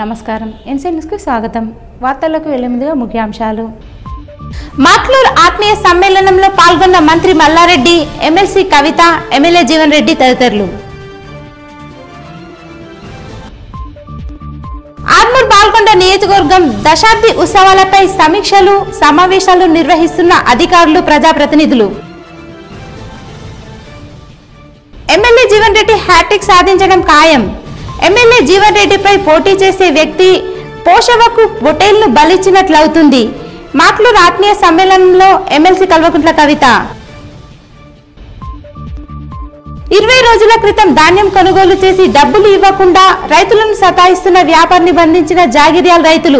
నమస్కారం ఎన్సీ న్యూస్కి స్వాగతం వార్తల్లోకి వెళ్లే ముందుగా ముఖ్యాంశాలు మాట్లూరు ఆత్మీయ సమ్మేళనంలో పాల్గొన్న మంత్రి మల్లారెడ్డి ఎమ్మెల్సీ కవిత ఎమ్మెల్యే జీవన్ రెడ్డి తదితరులు ఆర్మూర్ పాల్గొండ నియోజకవర్గం దశాబ్ది ఉత్సవాలపై సమీక్షలు సమావేశాలు నిర్వహిస్తున్న అధికారులు ప్రజాప్రతినిధులు ఎమ్మెల్యే జీవన్ రెడ్డి హ్యాట్రిక్ సాధించడం ఖాయం ఎమ్మెల్యే జీవన్ రెడ్డిపై పోటీ చేసే వ్యక్తి పోషవకు పొటేల్ను బలిచ్చినట్లవుతుంది మాట్లూరు ఆత్మీయ సమ్మేళనంలో ఎమ్మెల్సీ కల్వకుంట్ల కవిత ఇరవై రోజుల క్రితం ధాన్యం కొనుగోలు చేసి డబ్బులు ఇవ్వకుండా రైతులను సతాయిస్తున్న వ్యాపారిని బంధించిన జాగిర్యాల రైతులు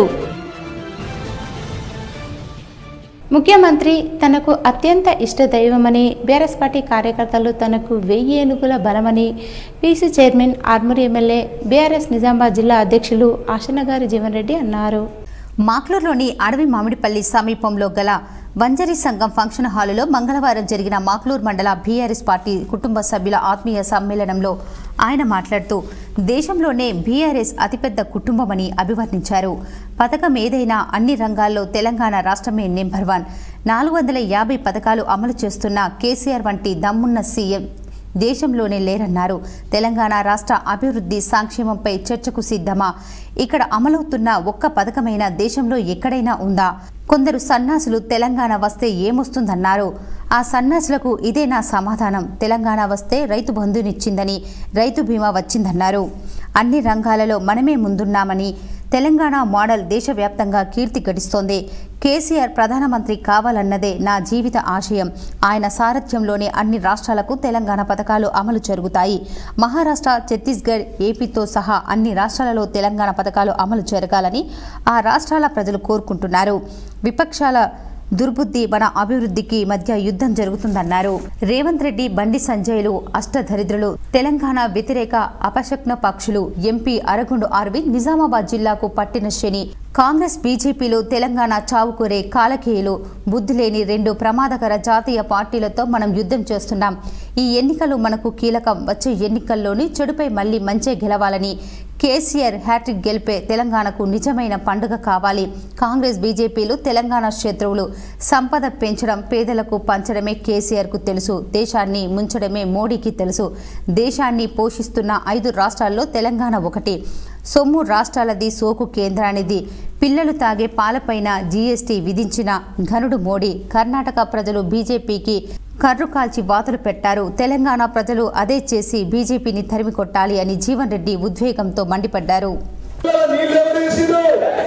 ముఖ్యమంత్రి తనకు అత్యంత ఇష్ట దైవమని బీఆర్ఎస్ పార్టీ కార్యకర్తలు తనకు వెయ్యి ఏనుగుల బలమని PC chairman Armoor MLA BRS Nizamabad జిల్లా అధ్యక్షులు ఆశనగారి జీవన్ రెడ్డి అన్నారు మాక్లూరులోని అడవి మామిడిపల్లి సమీపంలో గల వంజరి సంఘం ఫంక్షన్ హాలులో మంగళవారం జరిగిన మాక్లూరు మండల బీఆర్ఎస్ పార్టీ కుటుంబ సభ్యుల ఆత్మీయ సమ్మేళనంలో ఆయన మాట్లాడుతూ దేశంలోనే బీఆర్ఎస్ అతిపెద్ద కుటుంబమని అభివర్ణించారు పథకం ఏదైనా అన్ని రంగాల్లో తెలంగాణ రాష్ట్రమే నెంబర్ వన్ నాలుగు వందల యాభై పథకాలు అమలు చేస్తున్న కేసీఆర్ వంటి దమ్మున్న సీఎం దేశంలోనే లేరన్నారు తెలంగాణ రాష్ట్ర అభివృద్ధి సంక్షేమంపై చర్చకు సిద్ధమా ఇక్కడ అమలవుతున్న ఒక్క పథకమైన దేశంలో ఎక్కడైనా ఉందా కొందరు సన్నాసులు తెలంగాణ వస్తే ఏమొస్తుందన్నారు ఆ సన్నాసులకు ఇదే నా సమాధానం తెలంగాణ వస్తే రైతు బంధునిచ్చిందని రైతు బీమా వచ్చిందన్నారు అన్ని రంగాలలో మనమే ముందున్నామని తెలంగాణ మోడల్ దేశవ్యాప్తంగా కీర్తి గడిస్తోంది కేసీఆర్ ప్రధానమంత్రి కావాలన్నదే నా జీవిత ఆశయం ఆయన సారథ్యంలోనే అన్ని రాష్ట్రాలకు తెలంగాణ పథకాలు అమలు జరుగుతాయి మహారాష్ట్ర ఛత్తీస్గఢ్ ఏపీతో సహా అన్ని రాష్ట్రాలలో తెలంగాణ పథకాలు అమలు జరగాలని ఆ రాష్ట్రాల ప్రజలు కోరుకుంటున్నారు విపక్షాల దుర్బుద్ధి మన అభివృద్ధికి మధ్య యుద్ధం జరుగుతుందన్నారు రేవంత్ రెడ్డి బండి సంజయ్లు అష్టదరిద్రులు తెలంగాణ వ్యతిరేక అపశక్న పక్షులు ఎంపీ అరగుండు అరవింద్ నిజామాబాద్ జిల్లాకు పట్టిన శని కాంగ్రెస్ బీజేపీలు తెలంగాణ చావుకోరే కాలకేయులు బుద్ధి లేని రెండు ప్రమాదకర జాతీయ పార్టీలతో మనం యుద్ధం చేస్తున్నాం ఈ ఎన్నికలు మనకు కీలకం వచ్చే ఎన్నికల్లోని చెడుపై మళ్లీ మంచే గెలవాలని కేసీఆర్ హ్యాట్రిక్ గెలిపే తెలంగాణకు నిజమైన పండుగ కావాలి కాంగ్రెస్ బీజేపీలు తెలంగాణ శత్రువులు సంపద పెంచడం పేదలకు పంచడమే కేసీఆర్కు తెలుసు దేశాన్ని ముంచడమే మోడీకి తెలుసు దేశాన్ని పోషిస్తున్న ఐదు రాష్ట్రాల్లో తెలంగాణ ఒకటి సొమ్ము రాష్ట్రాలది సోకు కేంద్రానిది పిల్లలు తాగే పాలపైన జీఎస్టీ విధించిన ఘనుడు మోడీ కర్ణాటక ప్రజలు బీజేపీకి కర్రు కాల్చి వాతలు పెట్టారు తెలంగాణ ప్రజలు అదే చేసి బీజేపీని తరిమి కొట్టాలి అని జీవన్ రెడ్డి ఉద్వేగంతో మండిపడ్డారు పిల్లల నీళ్ళు ఎవరు ఇచ్చిండ్రు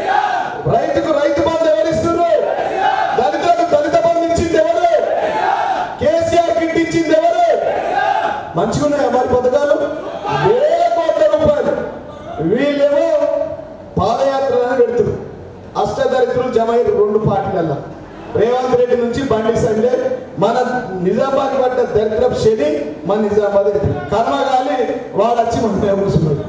రైతుకు రైతు బంధు ఎవరు ఇస్తుండ్రు దళితులకు దళిత బంధు ఇచ్చింది ఎవరు కేసీఆర్ కిట్ ఇచ్చింది ఎవరు మంచిగా ఉన్నాయా మరి పథకాలు వేల కోట్ల రూపాయలు వీళ్ళేమో పాదయాత్ర అని పెడుతున్నారు అష్టదరిద్రులు జమ అయ్యారు రెండు పార్టీలల్లో రేవంత్ రెడ్డి నుంచి బండి సంజయ్ మన నిజామాబాద్ పడ్డ దరిద్రపు శని మన నిజామాబాద్ కర్మగాలి వాడు వచ్చి మన కూర్చున్నాడు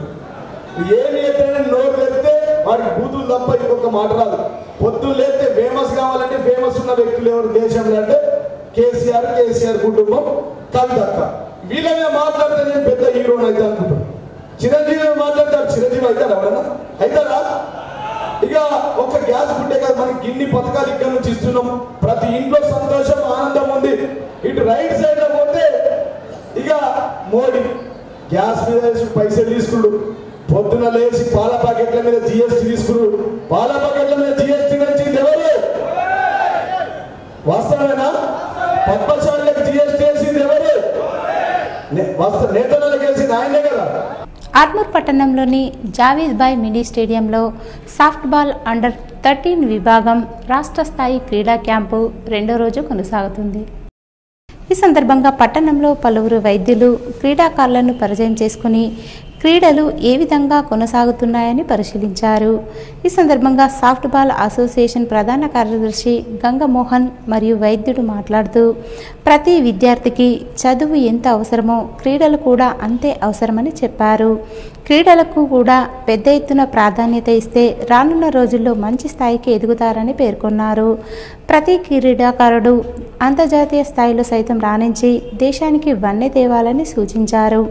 ఏమి ఎత్తైనా నోరు తెరిస్తే వాడికి బూతులు తప్ప ఇంకొక మాట రాదు పొద్దున్న లేస్తే ఫేమస్ కావాలంటే ఫేమస్ ఉన్న వ్యక్తులు ఎవరు దేశంలో అంటే కేసీఆర్ కేసీఆర్ కుటుంబం కవితక్క వీళ్ళ మీద మాట్లాడితే నేను పెద్ద హీరోని అయితే అనుకుంటాను చిరంజీవి మీద మాట్లాడతారు చిరంజీవి అవుతారా ఎవరన్నా అవుతారా ఇక ఒక గ్యాస్ పుట్టే కదా మనకి గిన్ని పథకాలు ఇక్కడ నుంచి ఇస్తున్నాం ప్రతి ఇంట్లో సంతోషం ఆనందం ఉంది ఇటు రైట్ సైడ్ లో పోతే ఇక మోడీ గ్యాస్ మీద వేసి పైసలు తీసుకుడు పొద్దున లేచి పాల ప్యాకెట్ల మీద జిఎస్టీ తీసుకుడు పాల ప్యాకెట్ల మీద జిఎస్టీ వచ్చింది ఎవరు వాస్తవమేనా పద్మశాలకు జిఎస్టీ వేసింది ఎవరు నే- వాస్తవ నేతలకు వేసింది ఆయనే కదా ఆర్మూర్ పట్టణంలోని జావీద్ బాయ్ మినీ స్టేడియంలో సాఫ్ట్ బాల్ అండర్ థర్టీన్ విభాగం రాష్ట్ర స్థాయి క్రీడా క్యాంపు రెండో రోజు కొనసాగుతుంది ఈ సందర్భంగా పట్టణంలో పలువురు వైద్యులు క్రీడాకారులను పరిచయం చేసుకుని క్రీడలు ఏ విధంగా కొనసాగుతున్నాయని పరిశీలించారు ఈ సందర్భంగా సాఫ్ట్ బాల్ అసోసియేషన్ ప్రధాన కార్యదర్శి గంగమోహన్ మరియు వైద్యుడు మాట్లాడుతూ ప్రతి విద్యార్థికి చదువు ఎంత అవసరమో క్రీడలు కూడా అంతే అవసరమని చెప్పారు క్రీడలకు కూడా పెద్ద ఎత్తున ప్రాధాన్యత ఇస్తే రానున్న రోజుల్లో మంచి స్థాయికి ఎదుగుతారని పేర్కొన్నారు ప్రతి క్రీడాకారుడు అంతర్జాతీయ స్థాయిలో సైతం రాణించి దేశానికి వన్నె తేవాలని సూచించారు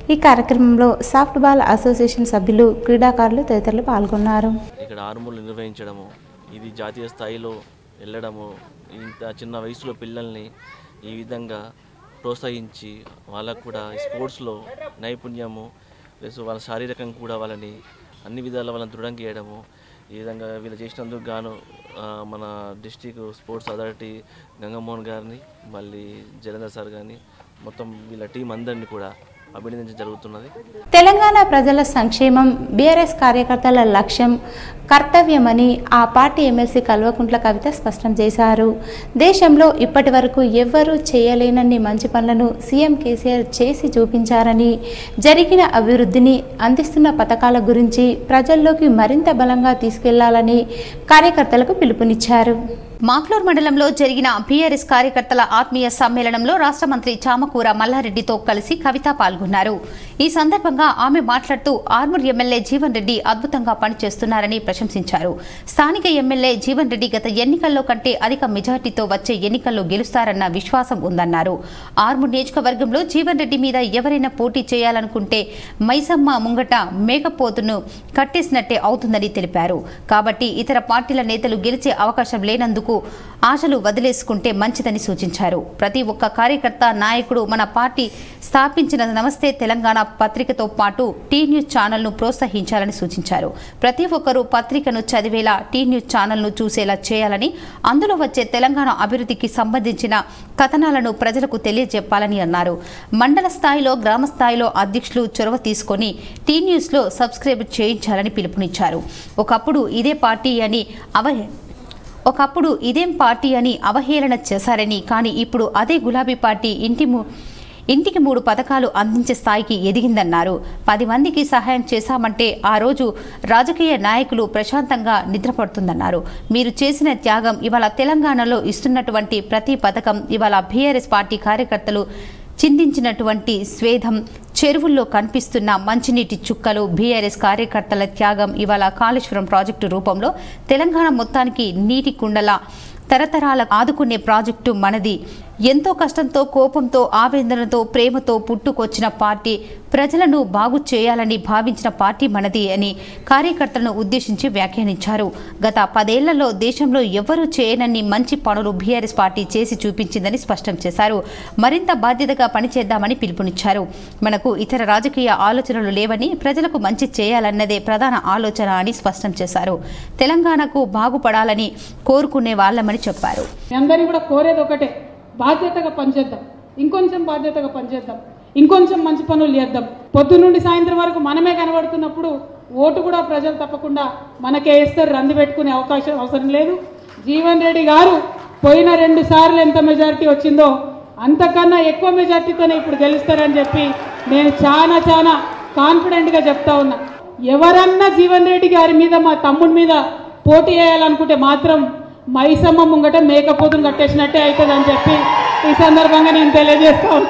ఈ కార్యక్రమంలో సాఫ్ట్ బాల్ అసోసియేషన్ సభ్యులు క్రీడాకారులు తదితరులు పాల్గొన్నారు ఇక్కడ ఆరుమూలు నిర్వహించడము ఇది జాతీయ స్థాయిలో వెళ్ళడము ఇంత చిన్న వయసులో పిల్లల్ని ఈ విధంగా ప్రోత్సహించి వాళ్ళకు కూడా స్పోర్ట్స్లో నైపుణ్యము ప్లస్ వాళ్ళ శారీరకంగా కూడా వాళ్ళని అన్ని విధాల వాళ్ళని దృఢంగా చేయడము ఈ విధంగా వీళ్ళు చేసినందుకు గాను ఆ, మన డిస్టిక్ స్పోర్ట్స్ అథారిటీ గంగమోహన్ గారిని మళ్ళీ జలేందర్ సార్ కానీ మొత్తం వీళ్ళ టీం అందరినీ కూడా అభినందించడం జరుగుతున్నది తెలంగాణ ప్రజల సంక్షేమం బీఆర్ఎస్ కార్యకర్తల లక్ష్యం కర్తవ్యమని ఆ పార్టీ ఎమ్మెల్సీ కల్వకుంట్ల కవిత స్పష్టం చేశారు దేశంలో ఇప్పటి వరకు ఎవ్వరూ చేయలేనన్ని మంచి పనులను సీఎం కేసీఆర్ చేసి చూపించారని జరిగిన అభివృద్ధిని అందిస్తున్న పథకాల గురించి ప్రజల్లోకి మరింత బలంగా తీసుకెళ్లాలని కార్యకర్తలకు పిలుపునిచ్చారు మాక్లూర్ మండలంలో జరిగిన బీఆర్ఎస్ కార్యకర్తల ఆత్మీయ సమ్మేళనంలో రాష్ట్ర మంత్రి చామకూర మల్లారెడ్డితో కలిసి కవిత పాల్గొన్నారు ఈ సందర్భంగా ఆమె మాట్లాడుతూ ఆర్మూర్ ఎమ్మెల్యే జీవన్ రెడ్డి అద్భుతంగా పనిచేస్తున్నారని ప్రశంసించారు స్థానిక ఎమ్మెల్యే జీవన్ రెడ్డి గత ఎన్నికల్లో కంటే అధిక మెజార్టీతో వచ్చే ఎన్నికల్లో గెలుస్తారన్న విశ్వాసం ఉందన్నారు ఆర్మూర్ నియోజకవర్గంలో జీవన్ రెడ్డి మీద ఎవరైనా పోటీ చేయాలనుకుంటే మైసమ్మ ముంగట మేకపోతును కట్టేసినట్టే అవుతుందని తెలిపారు కాబట్టి ఇతర పార్టీల నేతలు గెలిచే అవకాశం లేనందుకు ఆశలు వదిలేసుకుంటే మంచిదని సూచించారు ప్రతి ఒక్క కార్యకర్త నాయకుడు మన పార్టీ స్థాపించిన నమస్తే తెలంగాణ పత్రికతో పాటు టీ న్యూస్ ఛానల్ను ప్రోత్సహించాలని సూచించారు ప్రతి ఒక్కరూ పత్రికను చదివేలా టీ న్యూస్ ఛానల్ను చూసేలా చేయాలని అందులో వచ్చే తెలంగాణ అభివృద్ధికి సంబంధించిన కథనాలను ప్రజలకు తెలియజెప్పాలని అన్నారు మండల స్థాయిలో గ్రామ స్థాయిలో అధ్యక్షులు చొరవ తీసుకొని టీ న్యూస్లో సబ్స్క్రైబ్ చేయించాలని పిలుపునిచ్చారు ఒకప్పుడు ఇదే పార్టీ అని అవ ఒకప్పుడు ఇదేం పార్టీ అని అవహేళన చేశారని కానీ ఇప్పుడు అదే గులాబీ పార్టీ ఇంటి ము ఇంటికి మూడు పథకాలు అందించే స్థాయికి ఎదిగిందన్నారు పది మందికి సహాయం చేశామంటే ఆ రోజు రాజకీయ నాయకులు ప్రశాంతంగా నిద్రపడుతుందన్నారు మీరు చేసిన త్యాగం ఇవాళ తెలంగాణలో ఇస్తున్నటువంటి ప్రతి పథకం ఇవాళ బీఆర్ఎస్ పార్టీ కార్యకర్తలు చిందించినటువంటి స్వేదం చెరువుల్లో కనిపిస్తున్న మంచినీటి చుక్కలు బీఆర్ఎస్ కార్యకర్తల త్యాగం ఇవాళ కాళేశ్వరం ప్రాజెక్టు రూపంలో తెలంగాణ మొత్తానికి నీటి కుండల తరతరాల ఆదుకునే ప్రాజెక్టు మనది ఎంతో కష్టంతో కోపంతో ఆవేదనతో ప్రేమతో పుట్టుకొచ్చిన పార్టీ ప్రజలను బాగు చేయాలని భావించిన పార్టీ మనది అని కార్యకర్తలను ఉద్దేశించి వ్యాఖ్యానించారు గత పదేళ్లలో దేశంలో ఎవరూ చేయనన్ని మంచి పనులు బీఆర్ఎస్ పార్టీ చేసి చూపించిందని స్పష్టం చేశారు మరింత బాధ్యతగా పనిచేద్దామని పిలుపునిచ్చారు మనకు ఇతర రాజకీయ ఆలోచనలు లేవని ప్రజలకు మంచి చేయాలన్నదే ప్రధాన ఆలోచన అని స్పష్టం చేశారు తెలంగాణకు బాగుపడాలని కోరుకునే వాళ్ళమని చెప్పారు మీ అందరినీ కూడా కోరేది ఒకటే బాధ్యతగా పనిచేద్దాం ఇంకొంచెం బాధ్యతగా పనిచేద్దాం ఇంకొంచెం మంచి పనులు చేద్దాం పొద్దు నుండి సాయంత్రం వరకు మనమే కనబడుతున్నప్పుడు ఓటు కూడా ప్రజలు తప్పకుండా మనకే వేస్తారు రంది పెట్టుకునే అవకాశం అవసరం లేదు జీవన్ రెడ్డి గారు పోయిన రెండు సార్లు ఎంత మెజారిటీ వచ్చిందో అంతకన్నా ఎక్కువ మెజార్టీతోనే ఇప్పుడు గెలుస్తారని చెప్పి నేను చాలా చాలా కాన్ఫిడెంట్గా చెప్తా ఉన్నా ఎవరన్నా జీవన్ రెడ్డి గారి మీద మా తమ్ముడి మీద పోటీ చేయాలనుకుంటే మాత్రం మైసమ్మ ముంగట మేకపోతును కట్టేసినట్టే అవుతుంది అని చెప్పి ఈ సందర్భంగా నేను తెలియజేస్తాను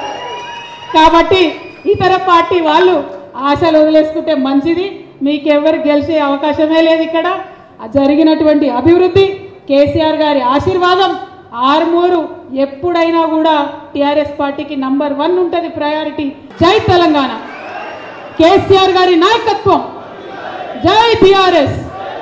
కాబట్టి ఇతర పార్టీ వాళ్ళు ఆశలు వదిలేసుకుంటే మంచిది మీకెవరు గెలిచే అవకాశమే లేదు ఇక్కడ ఆ జరిగినటువంటి అభివృద్ధి కేసీఆర్ గారి ఆశీర్వాదం ఆర్మూరు ఎప్పుడైనా కూడా టిఆర్ఎస్ పార్టీకి నంబర్ వన్ ఉంటుంది ప్రయారిటీ జై తెలంగాణ కేసీఆర్ గారి నాయకత్వం జై టిఆర్ఎస్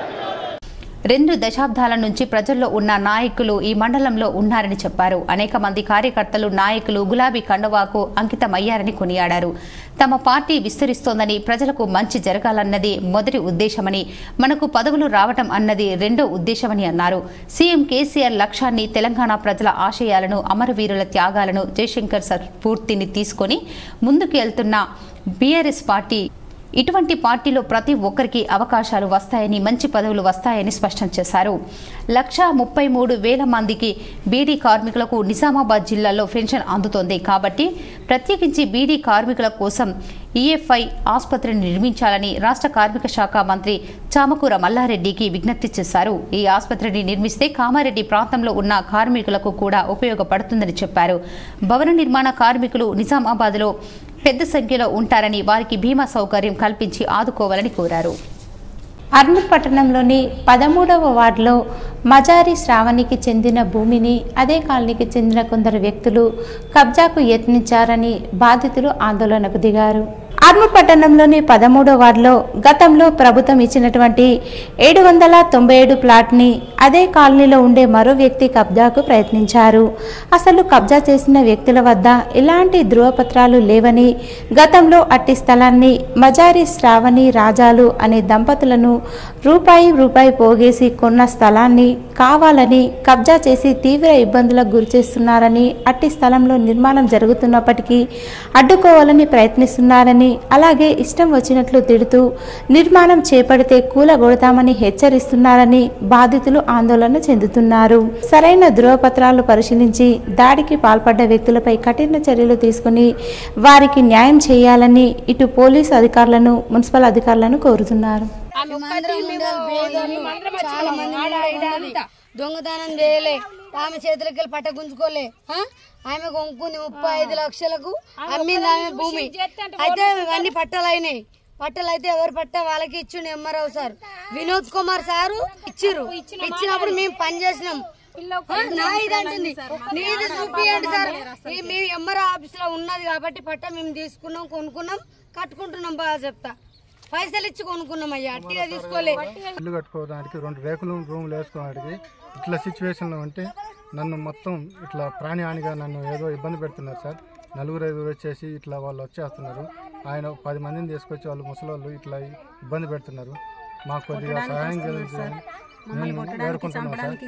రెండు దశాబ్దాల నుంచి ప్రజల్లో ఉన్న నాయకులు ఈ మండలంలో ఉన్నారని చెప్పారు అనేక మంది కార్యకర్తలు నాయకులు గులాబీ కండవాకు అంకితమయ్యారని కొనియాడారు తమ పార్టీ విస్తరిస్తోందని ప్రజలకు మంచి జరగాలన్నది మొదటి ఉద్దేశమని మనకు పదవులు రావటం అన్నది రెండో ఉద్దేశమని అన్నారు సీఎం కేసీఆర్ లక్ష్యాన్ని తెలంగాణ ప్రజల ఆశయాలను అమరవీరుల త్యాగాలను జయశంకర్ స్ఫూర్తిని తీసుకొని ముందుకు వెళ్తున్న బీఆర్ఎస్ పార్టీ ఇటువంటి పార్టీలో ప్రతి ఒక్కరికి అవకాశాలు వస్తాయని మంచి పదవులు వస్తాయని స్పష్టం చేశారు లక్ష ముప్పై మూడు వేల మందికి బీడీ కార్మికులకు నిజామాబాద్ జిల్లాలో పెన్షన్ అందుతోంది కాబట్టి ప్రత్యేకించి బీడీ కార్మికుల కోసం ఈఎఫ్ఐ ఆసుపత్రిని నిర్మించాలని రాష్ట్ర కార్మిక శాఖ మంత్రి చామకూర మల్లారెడ్డికి విజ్ఞప్తి చేశారు ఈ ఆసుపత్రిని నిర్మిస్తే కామారెడ్డి ప్రాంతంలో ఉన్న కార్మికులకు కూడా ఉపయోగపడుతుందని చెప్పారు భవన నిర్మాణ కార్మికులు నిజామాబాద్లో పెద్ద సంఖ్యలో ఉంటారని వారికి బీమా సౌకర్యం కల్పించి ఆదుకోవాలని కోరారు అర్నూర్ పట్టణంలోని పదమూడవ వార్డులో మజారి శ్రావణికి చెందిన భూమిని అదే కాలనీకి చెందిన కొందరు వ్యక్తులు కబ్జాకు యత్నించారని బాధితులు ఆందోళనకు దిగారు ఆర్మూర్ పట్టణంలోని పదమూడో వార్డులో గతంలో ప్రభుత్వం ఇచ్చినటువంటి ఏడు వందల తొంభై ఏడు ప్లాట్ని అదే కాలనీలో ఉండే మరో వ్యక్తి కబ్జాకు ప్రయత్నించారు అసలు కబ్జా చేసిన వ్యక్తుల వద్ద ఎలాంటి ధృవపత్రాలు లేవని గతంలో అట్టి స్థలాన్ని మజారి శ్రావణి రాజాలు అనే దంపతులను రూపాయి రూపాయి పోగేసి కొన్న స్థలాన్ని కావాలని కబ్జా చేసి తీవ్ర ఇబ్బందులకు గురిచేస్తున్నారని అట్టి స్థలంలో నిర్మాణం జరుగుతున్నప్పటికీ అడ్డుకోవాలని ప్రయత్నిస్తున్నారని అలాగే ఇష్టం వచ్చినట్లు తిడుతూ నిర్మాణం చేపడితే కూలగొడతామని హెచ్చరిస్తున్నారని బాధితులు ఆందోళన చెందుతున్నారు సరైన ధృవపత్రాలు పరిశీలించి దాడికి పాల్పడ్డ వ్యక్తులపై కఠిన చర్యలు తీసుకుని వారికి న్యాయం చేయాలని ఇటు పోలీసు అధికారులను మున్సిపల్ అధికారులను కోరుతున్నారు మేమందరం ఉండాలి పేదోళ్ళు చాలా మంది ఉన్నది. దొంగతనం చేయలే ఆమె చేతులకి వెళ్ళి పట్ట గుంజుకోలే ఆ? ఆమె కొనుక్కుంది ముప్పై ఐదు లక్షలకు అమ్మింది ఆమె భూమి అయితే ఇవన్నీ పట్టాలు అయినాయి పట్టాలు అయితే ఎవరు పట్ట వాళ్ళకి ఇచ్చిండు MRO sir Vinod Kumar sir ఇచ్చిర్రు ఇచ్చినప్పుడు మేము పని చేసినాం ఆ, నా ఇది అంటుంది నీది చూపియండి సార్ ఈ మీ ఎంఆర్ఓ ఆఫీస్ లో ఉన్నది కాబట్టి పట్ట మేము తీసుకున్నాం కొనుక్కున్నాం కట్టుకుంటున్నాం బాగా చెప్తా పైసలు ఇచ్చి కొనుక్కున్నాం అయ్యా అట్టిగా తీసుకోలే ఇల్లు కట్టుకోవడానికి రెండు రేకులు రూమ్లు వేసుకోవడానికి ఇట్లా సిచ్యువేషన్లో ఉంటే నన్ను మొత్తం ఇట్లా ప్రాణి హానిగా నన్ను ఏదో ఇబ్బంది పెడుతున్నారు సార్ నలుగురు ఐదుగురు వచ్చేసి ఇట్లా వాళ్ళు వచ్చేస్తున్నారు ఆయన ఒక పది మందిని తీసుకొచ్చి వాళ్ళు ముసలోళ్ళు ఇట్లా ఇబ్బంది పెడుతున్నారు మాకు కొద్దిగా సహాయం కలిగించాలని నేను వేడుకుంటున్నాను సార్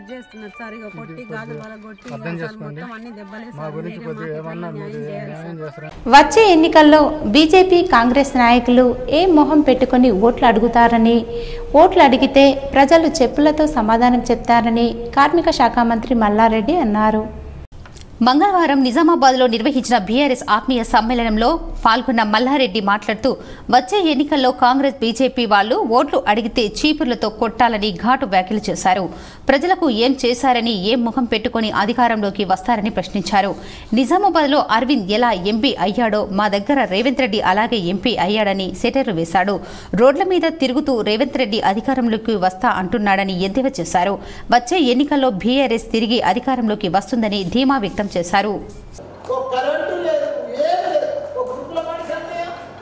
ఇది కొద్దిగా అర్థం చేసుకోండి మా గురించి కొద్దిగా ఏమన్నా మీరు న్యాయం చేస్తారా వచ్చే ఎన్నికల్లో బీజేపీ కాంగ్రెస్ నాయకులు ఏ మొహం పెట్టుకొని ఓట్లు అడుగుతారని ఓట్లు అడిగితే ప్రజలు చెప్పులతో సమాధానం చెప్తారని కార్మిక శాఖ మంత్రి మల్లారెడ్డి అన్నారు మంగళవారం నిజామాబాద్లో నిర్వహించిన బీఆర్ఎస్ ఆత్మీయ సమ్మేళనంలో పాల్గొన్న మల్లారెడ్డి మాట్లాడుతూ వచ్చే ఎన్నికల్లో కాంగ్రెస్ బీజేపీ వాళ్ళు ఓట్లు అడిగితే చీపుర్లతో కొట్టాలని ఘాటు వ్యాఖ్యలు చేశారు ప్రజలకు ఏం చేశారని ఏం ముఖం పెట్టుకుని అధికారంలోకి వస్తారని ప్రశ్నించారు నిజామాబాద్లో అరవింద్ ఎలా ఎంపీ అయ్యాడో మా దగ్గర రేవంత్ రెడ్డి అలాగే ఎంపీ అయ్యాడని సెటర్లు వేశాడు రోడ్ల మీద తిరుగుతూ రేవంత్ రెడ్డి అధికారంలోకి వస్తా అంటున్నాడని ఎద్దేవా చేశారు వచ్చే ఎన్నికల్లో బీఆర్ఎస్ తిరిగి అధికారంలోకి వస్తుందని ధీమా వ్యక్తం చేశారు ఒక కరెంటు లేదు ఏమి లేదు ఒక గ్రూప్ల మనిషి అంటే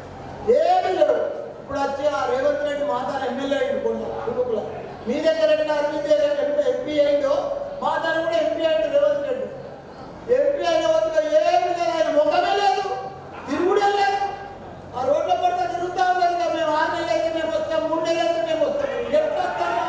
ఏమి లేడు ఇప్పుడు వచ్చి ఆ రేవంత్ రెడ్డి మాతాన ఎమ్మెల్యే అయ్యింది కొన్ని గ్రూపుల మీ దగ్గర ఎట్లా అరవింద్ రెడ్డి ఎంపీ అయిందో మాతాన కూడా ఎంపీ అయ్యింది రేవంత్ రెడ్డి ఎంపీ అయిన వద్దుగా ఏమి లేదు ఆయన ముఖమే లేదు తిరుగుడే లేదు ఆ రోడ్ల పడితే తిరుగుతా ఉన్నారు కదా మేము ఆరు నెలలు అయితే మేము వస్తాం మూడు నెలలు అయితే మేము వస్తాం ఎట్లా వస్తామా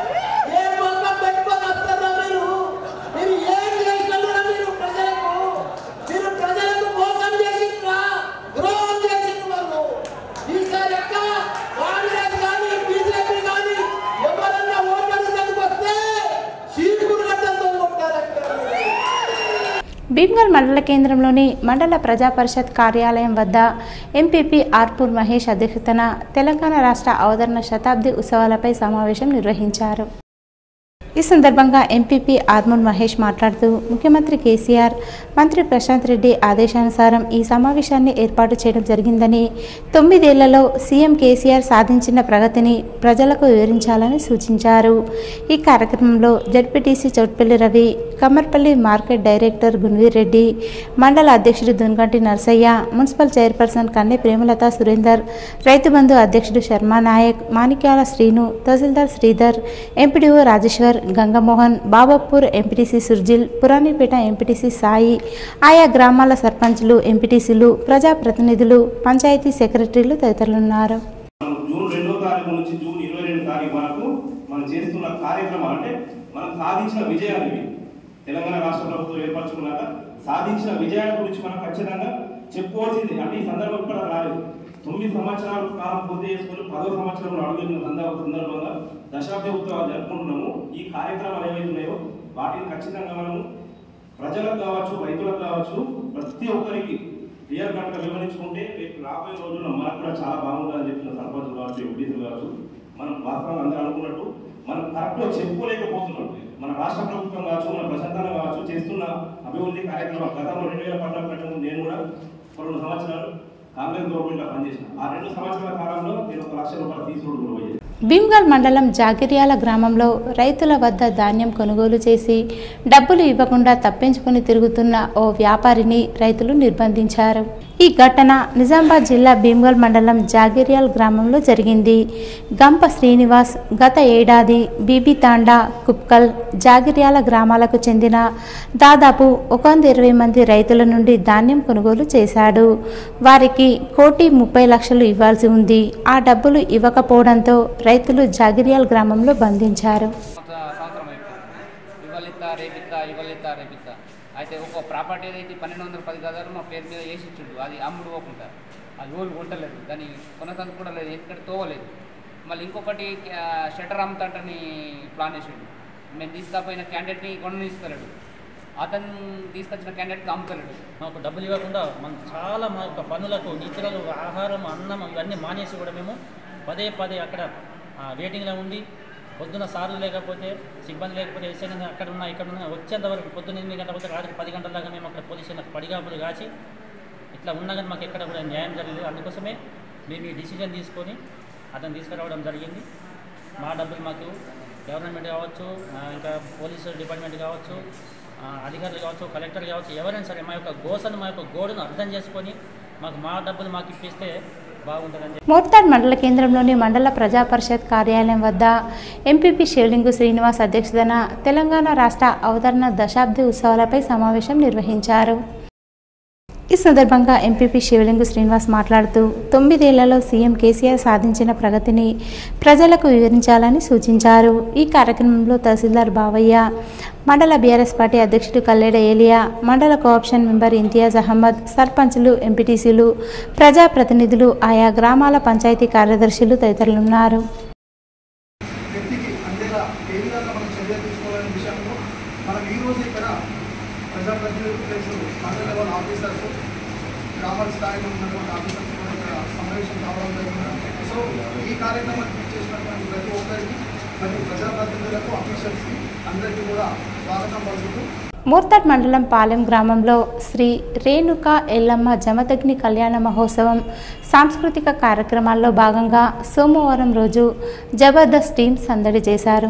ఏ ముఖం పెట్టుకొని వస్తారా మీరు మీరు ఏం చేసినా మీరు ప్రజలకు మీరు ప్రజలకు మోసం చేసిండ్రా ద్రోహం చేసిండ్రు వాళ్ళు ఈసారి ఎక్క కాంగ్రెస్ కానీ బీజేపీ కానీ ఎవరన్నా ఓటర్లు దగ్గరికి వస్తే చీపురు గడ్డంతో కొట్టారంటారు భీమ్గల్ మండల కేంద్రంలోని మండల ప్రజా పరిషత్ కార్యాలయం వద్ద ఎంపీపీ ఆర్పూర్ మహేష్ అధ్యక్షతన తెలంగాణ రాష్ట్ర అవతరణ శతాబ్ది ఉత్సవాలపై సమావేశం నిర్వహించారు ఈ సందర్భంగా ఎంపీపీ ఆర్మూర్ మహేష్ మాట్లాడుతూ ముఖ్యమంత్రి కేసీఆర్ మంత్రి ప్రశాంత్ రెడ్డి ఆదేశానుసారం ఈ సమావేశాన్ని ఏర్పాటు చేయడం జరిగిందని తొమ్మిదేళ్లలో సీఎం కేసీఆర్ సాధించిన ప్రగతిని ప్రజలకు వివరించాలని సూచించారు ఈ కార్యక్రమంలో ZPTC Chautpalli Ravi Kammarpalli market director Gunveer Reddy మండల అధ్యక్షుడు దున్గంటి నర్సయ్య మున్సిపల్ చైర్పర్సన్ కన్నె ప్రేమలత సురేందర్ రైతు బంధు అధ్యక్షుడు Sharma Nayak Manikyala Srinu tahsildar Sridhar MPDO Rajeshwar Gangamohan Babapur MPTC Surjil Puranipet MPTC Sai ఆయా గ్రామాల సర్పంచ్లు ఎంపీటీసీలు ప్రజాప్రతినిధులు పంచాయతీ సెక్రటరీలు తదితరులున్నారు మనం జూన్ రెండో తారీఖు నుంచి జూన్ ఇరవై రెండు తారీఖు వరకు మనం చేస్తున్న కార్యక్రమాలు అంటే మనం సాధించిన విజయాలు ఇవి తెలంగాణ రాష్ట్ర ప్రభుత్వం ఏర్పరచుకున్నాక సాధించిన విజయాల గురించి మనం ఖచ్చితంగా చెప్పుకోవాల్సింది అంటే ఈ సందర్భం కూడా రాలేదు తొమ్మిది సంవత్సరాల కాలం పూర్తి చేసుకుని పదో సంవత్సరంలో అడుగుతున్న సందర్భ సందర్భంగా దశాబ్ది ఉత్సవాలు జరుపుకుంటున్నాము ఈ కార్యక్రమాలు ఏవైతే ఉన్నాయో వాటిని ఖచ్చితంగా మనము ప్రజలకు కావచ్చు రైతులకు కావచ్చు ప్రతి ఒక్కరికి క్లియర్ కట్గా వివరించుకుంటే రేపు రాబోయే రోజుల్లో మనకు కూడా చాలా బాగుంటుందని చెప్పిన సర్పంచ్ కావచ్చు ఎంపీసీ కావచ్చు మనం వాస్తవంగా అందరూ అనుకున్నట్టు మనం కరెక్ట్గా చెప్పుకోలేకపోతున్నాం మన రాష్ట్ర ప్రభుత్వం కావచ్చు మన ప్రశాంతంగా కావచ్చు చేస్తున్న అభివృద్ధి కార్యక్రమాలు గతంలో రెండు వేల పద్నాలుగు కంటే ముందు నేను కూడా ఒక రెండు సంవత్సరాలు కాంగ్రెస్ గవర్నమెంట్లో పనిచేసిన ఆ రెండు సంవత్సరాల కాలంలో నేను ఒక లక్ష రూపాయల తీసుకుని కూడా పోయేది భీమ్గల్ మండలం జాగిర్యాల గ్రామంలో రైతుల వద్ద ధాన్యం కొనుగోలు చేసి డబ్బులు ఇవ్వకుండా తప్పించుకుని తిరుగుతున్న ఓ వ్యాపారిని రైతులు నిర్బంధించారు ఈ ఘటన నిజామాబాద్ జిల్లా భీమ్గల్ మండలం జాగిర్యాల్ గ్రామంలో జరిగింది గంప శ్రీనివాస్ గత ఏడాది బీబీతాండా కుప్కల్ జాగిర్యాల గ్రామాలకు చెందిన దాదాపు ఒక వంద ఇరవై మంది రైతుల నుండి ధాన్యం కొనుగోలు చేశాడు వారికి కోటి ముప్పై లక్షలు ఇవ్వాల్సి ఉంది ఆ డబ్బులు ఇవ్వకపోవడంతో రైతులు జాగిర్యాల్ గ్రామంలో బంధించారు సంవత్సరం అయిపోతుంది ఇవ్వలిత్తా రేపిత్తా ఇవ్వలిత్తా రేపిత్తా అయితే ఒక ప్రాపర్టీ ఏదైతే పన్నెండు వందల పది గదాలు మా పేరు మీద వేసి ఇచ్చిండు అది అమ్ముడు పోకుండా అది ఓలు కొంటలేదు దాన్ని కొనసాగు కూడా లేదు ఎక్కడ తోవలేదు మళ్ళీ ఇంకొకటి ఆ, షటర్ అమ్ముతాంటని ప్లాన్ వేసిండు మేము తీసుకపోయిన క్యాండిడేట్ని కొననిస్తలేడు అతను తీసుకొచ్చిన క్యాండిడేట్కి అమ్ముతలేడు మాకు డబ్బులు ఇవ్వకుండా మనం చాలా మా యొక్క పనులకు నిద్రలు ఆహారం అన్నం ఇవన్నీ మానేసి కూడా మేము పదే పదే అక్కడ ఆ, వెయిటింగ్లో ఉండి పొద్దున సార్లు లేకపోతే సిబ్బంది లేకపోతే ఎస్ఐని అక్కడ ఉన్నా ఇక్కడ ఉన్నా వచ్చేంత వరకు పొద్దున్న ఎనిమిది గంటల పోతే రాత్రి పది గంటల దాకా మేము అక్కడ పోలీస్ స్టేషన్ పడిగాపులు కాచి ఇట్లా ఉన్నా కానీ మాకు ఎక్కడ కూడా న్యాయం జరగలేదు అందుకోసమే మేము ఈ డిసిజన్ తీసుకొని అతను తీసుకురావడం జరిగింది మా డబ్బులు మాకు గవర్నమెంట్ కావచ్చు ఆ, ఇంకా పోలీసు డిపార్ట్మెంట్ కావచ్చు ఆ, అధికారులు కావచ్చు కలెక్టర్ కావచ్చు ఎవరైనా సరే మా యొక్క గోసను మా యొక్క గోడును అర్థం చేసుకొని మాకు మా డబ్బులు మాకు ఇప్పిస్తే బాగుంటుందని చెప్పి మోర్తాడ్ మండల కేంద్రంలోని మండల ప్రజా పరిషత్ కార్యాలయం వద్ద ఎంపీపీ శివలింగు శ్రీనివాస్ అధ్యక్షతన తెలంగాణ రాష్ట్ర అవతరణ దశాబ్ది ఉత్సవాలపై సమావేశం నిర్వహించారు ఈ సందర్భంగా ఎంపీపీ శివలింగు శ్రీనివాస్ మాట్లాడుతూ తొమ్మిదేళ్లలో సీఎం కేసీఆర్ సాధించిన ప్రగతిని ప్రజలకు వివరించాలని సూచించారు ఈ కార్యక్రమంలో తహసీల్దార్ బావయ్య మండల బీఆర్ఎస్ పార్టీ అధ్యక్షుడు కల్లేడ ఏలియా మండల కోఆప్షన్ మెంబర్ ఇంతియాజ్ అహ్మద్ సర్పంచ్లు ఎంపీటీసీలు ప్రజాప్రతినిధులు ఆయా గ్రామాల పంచాయతీ కార్యదర్శులు తదితరులున్నారు వ్యక్తికి అందేలా ఏ విధంగా మనం చర్యలు తీసుకోవాలనే విషయంలో మనం ఈ రోజు ఇక్కడ ప్రజాప్రతినిధులు ప్లస్ మండల లెవెల్ ఆఫీసర్స్ గ్రామాల స్థాయిలో ఉన్నటువంటి ఆఫీసర్స్ కూడా ఇక్కడ సమావేశం కావడం జరిగింది సో ఈ కార్యక్రమాన్ని చేసినటువంటి ప్రతి ఒక్కరికి మరియు ప్రజాప్రతినిధులకు అఫీషియల్స్కి అందరికీ కూడా స్వాగతం పలుకుతూ మూర్తాడ్ మండలం పాలెం గ్రామంలో శ్రీ రేణుక ఎల్లమ్మ జమదగ్ని కళ్యాణ మహోత్సవం సాంస్కృతిక కార్యక్రమాల్లో భాగంగా సోమవారం రోజు జబర్దస్త్ టీం సందడి చేశారు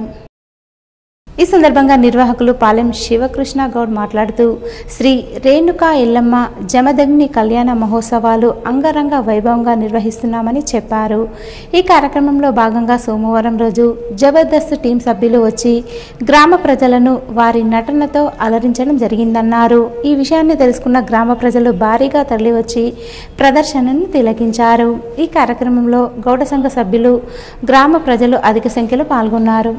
ఈ సందర్భంగా నిర్వాహకులు పాలెం శివకృష్ణ గౌడ్ మాట్లాడుతూ శ్రీ రేణుకా ఎల్లమ్మ జమదగ్ని కళ్యాణ మహోత్సవాలు అంగరంగ వైభవంగా నిర్వహిస్తున్నామని చెప్పారు ఈ కార్యక్రమంలో భాగంగా సోమవారం రోజు జబర్దస్త్ టీం సభ్యులు వచ్చి గ్రామ ప్రజలను వారి నటనతో అలరించడం జరిగిందన్నారు ఈ విషయాన్ని తెలుసుకున్న గ్రామ ప్రజలు భారీగా తరలివచ్చి ప్రదర్శనను తిలకించారు ఈ కార్యక్రమంలో గౌడ సంఘ సభ్యులు గ్రామ ప్రజలు అధిక సంఖ్యలో పాల్గొన్నారు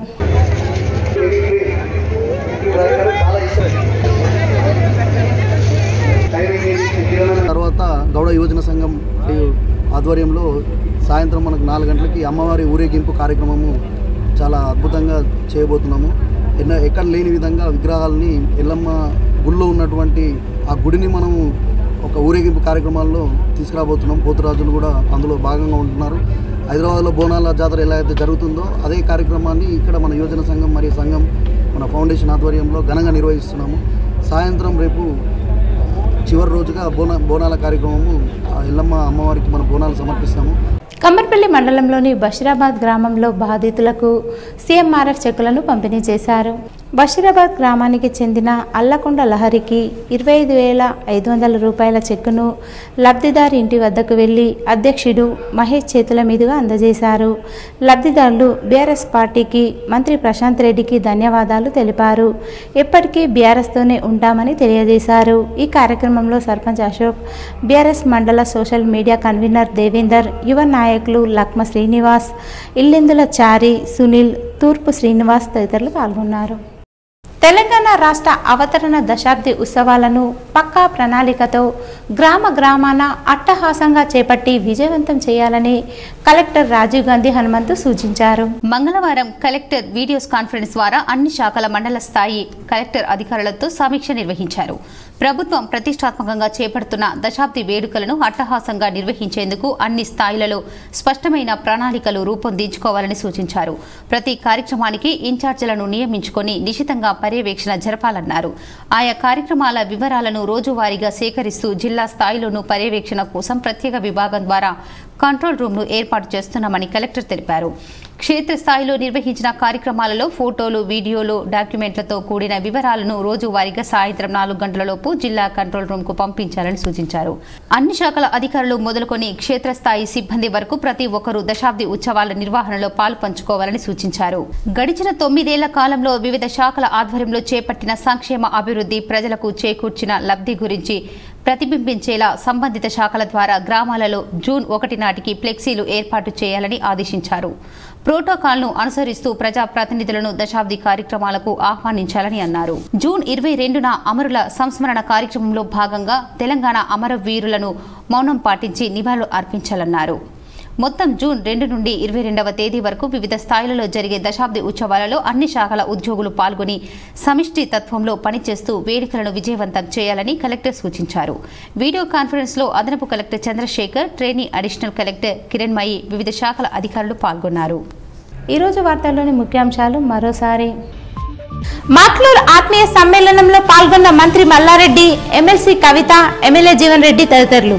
తర్వాత గౌడ యువజన సంఘం మరియు ఆధ్వర్యంలో సాయంత్రం మనకు నాలుగు గంటలకి అమ్మవారి ఊరేగింపు కార్యక్రమము చాలా అద్భుతంగా చేయబోతున్నాము ఎన్న ఎక్కడ లేని విధంగా విగ్రహాలని ఎల్లమ్మ గుళ్ళో ఉన్నటువంటి ఆ గుడిని మనము ఒక ఊరేగింపు కార్యక్రమాల్లో తీసుకురాబోతున్నాం పోతురాజులు కూడా అందులో భాగంగా ఉంటున్నారు హైదరాబాద్లో బోనాల జాతర ఎలా అయితే జరుగుతుందో అదే కార్యక్రమాన్ని ఇక్కడ మన యువజన సంఘం మరియు సంఘం మన ఫౌండేషన్ ఆధ్వర్యంలో ఘనంగా నిర్వహిస్తున్నాము సాయంత్రం రేపు చివరి రోజుగా బోన బోనాల కార్యక్రమము ఆ ఎల్లమ్మ అమ్మవారికి మన బోనాలు సమర్పిస్తాము కమ్మర్పల్లి మండలంలోని బషీరాబాద్ గ్రామంలో బాధితులకు సీఎంఆర్ఎఫ్ చెక్కులను పంపిణీ చేశారు బషీరాబాద్ గ్రామానికి చెందిన అల్లకొండ లహరికి ఇరవై ఐదు వేల ఐదు వందల రూపాయల చెక్కును లబ్ధిదారు ఇంటి వద్దకు వెళ్లి అధ్యక్షుడు మహేష్ చేతుల మీదుగా అందజేశారు లబ్ధిదారులు బీఆర్ఎస్ పార్టీకి మంత్రి ప్రశాంత్ రెడ్డికి ధన్యవాదాలు తెలిపారు ఎప్పటికీ బీఆర్ఎస్తోనే ఉంటామని తెలియజేశారు ఈ కార్యక్రమంలో సర్పంచ్ అశోక్ బీఆర్ఎస్ మండల సోషల్ మీడియా కన్వీనర్ దేవేందర్ యువ నాయకులు లక్మ శ్రీనివాస్ ఇల్లెందుల చారి సునీల్ తూర్పు శ్రీనివాస్ తదితరులు పాల్గొన్నారు తెలంగాణ రాష్ట్ర అవతరణ దశాబ్ది ఉత్సవాలను పక్కా ప్రణాళికతో గ్రామ గ్రామాన అట్టహాసంగా చేపట్టి విజయవంతం చేయాలని కలెక్టర్ రాజీవ్ గాంధీ హనుమంతు సూచించారు మంగళవారం కలెక్టర్ వీడియోస్ కాన్ఫరెన్స్ ద్వారా అన్ని శాఖల మండల స్థాయి కలెక్టర్ అధికారులతో సమీక్ష నిర్వహించారు ప్రభుత్వం ప్రతిష్టాత్మకంగా చేపడుతున్న దశాబ్ది వేడుకలను అట్టహాసంగా నిర్వహించేందుకు అన్ని స్థాయిలలో స్పష్టమైన ప్రణాళికలు రూపొందించుకోవాలని సూచించారు ప్రతి కార్యక్రమానికి ఇన్ఛార్జీలను నియమించుకొని నిశితంగా పర్యవేక్షణ జరపాలన్నారు ఆయా కార్యక్రమాల వివరాలను రోజువారీగా సేకరిస్తూ జిల్లా స్థాయిలోనూ పర్యవేక్షణ కోసం ప్రత్యేక విభాగం ద్వారా కంట్రోల్ రూమ్ను ఏర్పాటు చేస్తున్నామని కలెక్టర్ తెలిపారు క్షేత్రస్థాయిలో నిర్వహించిన కార్యక్రమాలలో ఫోటోలు వీడియోలు డాక్యుమెంట్లతో కూడిన వివరాలను రోజువారీగా సాయంత్రం నాలుగు గంటలలోపు జిల్లా కంట్రోల్ రూమ్ కు పంపించాలని సూచించారు అన్ని శాఖల అధికారులు మొదలుకొని క్షేత్రస్థాయి సిబ్బంది వరకు ప్రతి ఒక్కరూ దశాబ్ది ఉత్సవాల నిర్వహణలో పాలు పంచుకోవాలని సూచించారు గడిచిన తొమ్మిదేళ్ల కాలంలో వివిధ శాఖల ఆధ్వర్యంలో చేపట్టిన సంక్షేమ అభివృద్ధి ప్రజలకు చేకూర్చిన లబ్ధి గురించి ప్రతిబింబించేలా సంబంధిత శాఖల ద్వారా గ్రామాలలో జూన్ ఒకటి నాటికి ఫ్లెక్సీలు ఏర్పాటు చేయాలని ఆదేశించారు ప్రోటోకాల్ను అనుసరిస్తూ ప్రజాప్రతినిధులను దశాబ్ది కార్యక్రమాలకు ఆహ్వానించాలని అన్నారు జూన్ ఇరవై రెండున అమరుల సంస్మరణ కార్యక్రమంలో భాగంగా తెలంగాణ అమరవీరులను మౌనం పాటించి నివాళులు అర్పించాలన్నారు మొత్తం జూన్ రెండు నుండి ఇరవై రెండవ తేదీ వరకు వివిధ స్థాయిలలో జరిగే దశాబ్ది ఉత్సవాలలో అన్ని శాఖల ఉద్యోగులు పాల్గొని సమిష్టి తత్వంలో పనిచేస్తూ వేడుకలను విజయవంతం చేయాలని కలెక్టర్ సూచించారు వీడియో కాన్ఫరెన్స్ లో అదనపు collector Chandrashekar trainee additional collector Kiranmayi వివిధ శాఖల అధికారులు పాల్గొన్నారు ఈరోజు వార్తల్లోని ముఖ్యాంశాలు మరోసారి మాక్లూర్ ఆత్మీయ సమ్మేళనంలో పాల్గొన్న మంత్రి మల్లారెడ్డి ఎమ్మెల్సీ కవిత ఎమ్మెల్యే జీవన్ రెడ్డి తదితరులు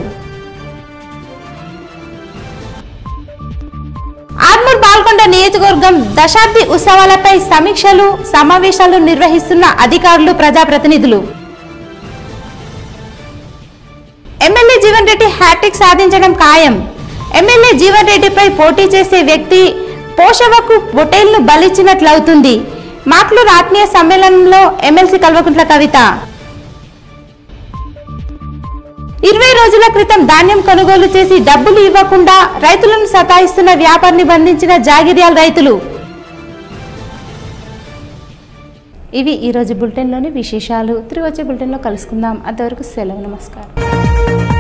ఆర్మూర్ పాల్గొండ నియోజకవర్గం దశాబ్ది ఉత్సవాలపై సమీక్షలు సమావేశాలు నిర్వహిస్తున్న అధికారులు ప్రజాప్రతినిధులు ఎమ్మెల్యే జీవన్ రెడ్డి హ్యాట్రిక్ సాధించడం ఖాయం ఎమ్మెల్యే జీవన్ రెడ్డిపై పోటీ చేసే వ్యక్తి పోషవకు బొటేల్ను బలిచ్చినట్లవుతుంది మాక్లూరు ఆత్మీయ సమ్మేళనంలో ఎమ్మెల్సీ కల్వకుంట్ల కవిత ఇరవై రోజుల క్రితం ధాన్యం కొనుగోలు చేసి డబ్బులు ఇవ్వకుండా రైతులను సతాయిస్తున్న వ్యాపారిని బంధించిన జాగిర్యాల రైతులు ఇవి ఈరోజు బులెటిన్లోని విశేషాలు తిరిగి వచ్చే బులెటిన్లో కలుసుకుందాం అంతవరకు సెలవు నమస్కారం